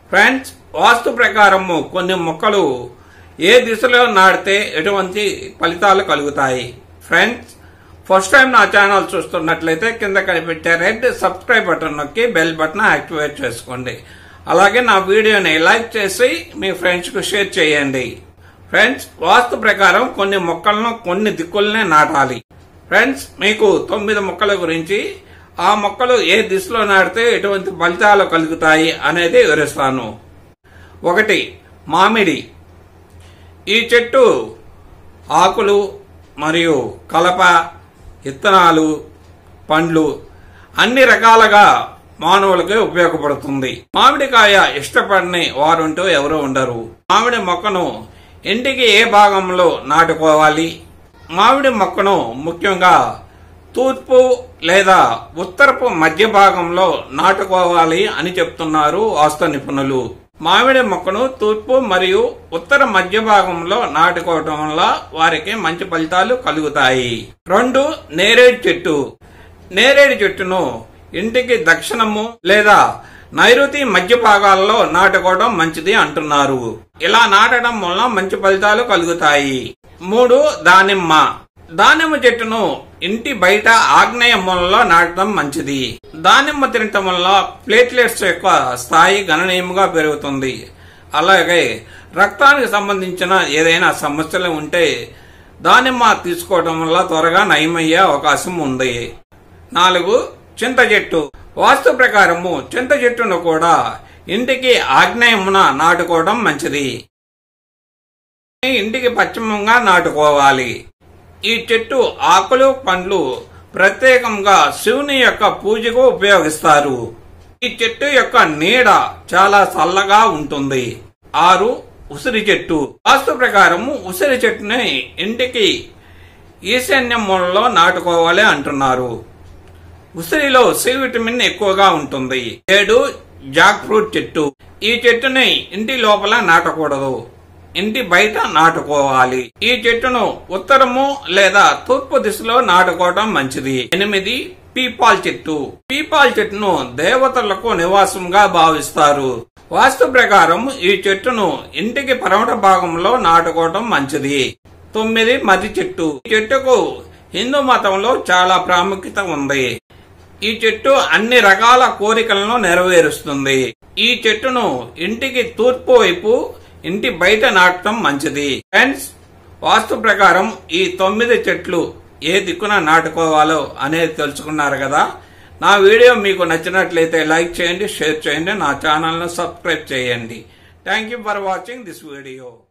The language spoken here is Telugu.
ఫ్రెండ్స్ వాస్తు ప్రకారము కొన్ని మొక్కలు ఏ దిశలో నాటితే ఎటువంటి ఫలితాలు కలుగుతాయి ఫ్రెండ్స్ ఫస్ట్ టైం నా ఛానల్ చూస్తున్నట్లయితే కింద కనిపెట్టే రెడ్ సబ్స్క్రైబ్ బటన్ నొక్కి బెల్ బటన్ యాక్టివేట్ చేసుకోండి అలాగే నా వీడియోని లైక్ చేసి మీ ఫ్రెండ్స్కు షేర్ చేయండి ఫ్రెండ్స్ వాస్తు ప్రకారం కొన్ని మొక్కలను కొన్ని దిక్కులనే నాటాలి ఫ్రెండ్స్ మీకు తొమ్మిది మొక్కల గురించి ఆ మొక్కలు ఏ దిశలో నాటితే ఎటువంటి ఫలితాలు కలుగుతాయి అనేది వివరిస్తాను ఒకటి మామిడి ఈ చెట్టు ఆకులు మరియు కలప విత్తనాలు పండ్లు అన్ని రకాలుగా మానవులకి ఉపయోగపడుతుంది మామిడికాయ ఇష్టపడని వారుంటూ ఎవరు ఉండరు మామిడి మొక్కను ఇంటికి ఏ భాగంలో నాటుకోవాలి మామిడి మొక్కను ముఖ్యంగా తూర్పు లేదా ఉత్తరపు మధ్య భాగంలో నాటుకోవాలి అని చెప్తున్నారు వాస్తు నిపుణులు మామిడి మొక్కను తూర్పు మరియు ఉత్తర మధ్య భాగంలో నాటుకోవటం వల్ల వారికి మంచి ఫలితాలు కలుగుతాయి రెండు నేరేడు చెట్టు నేరేడు చెట్టును ఇంటికి దక్షిణము లేదా నైరుతి మధ్య భాగాల్లో నాటుకోవడం మంచిది అంటున్నారు ఇలా నాటడం వల్ల మంచి ఫలితాలు కలుగుతాయి మూడు దానిమ్మ దానిమ్మ చెట్టును ఇంటి బయట ఆగ్నేయ మూలలో నాటడం మంచిది దానిమ్మ తినటం వల్ల ప్లేట్లెట్స్ యొక్క స్థాయి గణనీయంగా పెరుగుతుంది అలాగే రక్తానికి సంబంధించిన ఏదైనా సమస్యలు ఉంటే దానిమ్మ తీసుకోవడం వల్ల త్వరగా నయమయ్యే అవకాశం ఉంది నాలుగు చింత చెట్టు వాస్తు ప్రకారము చింత చెట్టును కూడా ఇంటికి ఆగ్నేయమున నాటుకోవడం మంచిది ఇంటికి పశ్చిమంగా నాటుకోవాలి ఈ చెట్టు ఆకులు పండ్లు ప్రత్యేకంగా శివుని యొక్క పూజకు ఉపయోగిస్తారు ఈ చెట్టు యొక్క నీడ చాలా చల్లగా ఉంటుంది ఆరు ఉసిరి చెట్టు వాస్తు ప్రకారము ఉసిరి చెట్టుని ఇంటికి ఈశాన్య మూలలో నాటుకోవాలి అంటున్నారు ఉసిరిలో సి విటమిన్ ఎక్కువగా ఉంటుంది ఏడు జాక్ ఫ్రూట్ చెట్టు ఈ చెట్టుని ఇంటి లోపల నాటకూడదు ఇంటి బయట నాటుకోవాలి ఈ చెట్టును ఉత్తరము లేదా తూర్పు దిశలో నాటుకోవడం మంచిది ఎనిమిది పీపాల్ చెట్టు పీపాల్ చెట్టును దేవతలకు నివాసంగా భావిస్తారు వాస్తు ప్రకారం ఈ చెట్టును ఇంటికి పరమట భాగంలో నాటుకోవడం మంచిది తొమ్మిది మర్రి చెట్టు ఈ చెట్టుకు హిందూ మతంలో చాలా ప్రాముఖ్యత ఉంది ఈ చెట్టు అన్ని రకాల కోరికలను నెరవేరుస్తుంది ఈ చెట్టును ఇంటికి తూర్పు వైపు ఇంటి బయట నాటడం మంచిది ఫ్రెండ్స్ వాస్తు ప్రకారం ఈ తొమ్మిది చెట్లు ఏ దిక్కున నాటుకోవాలో అనేది తెలుసుకున్నారు కదా నా వీడియో మీకు నచ్చినట్లయితే లైక్ చేయండి షేర్ చేయండి నా ఛానల్ను సబ్స్క్రైబ్ చేయండి thank you for watching this video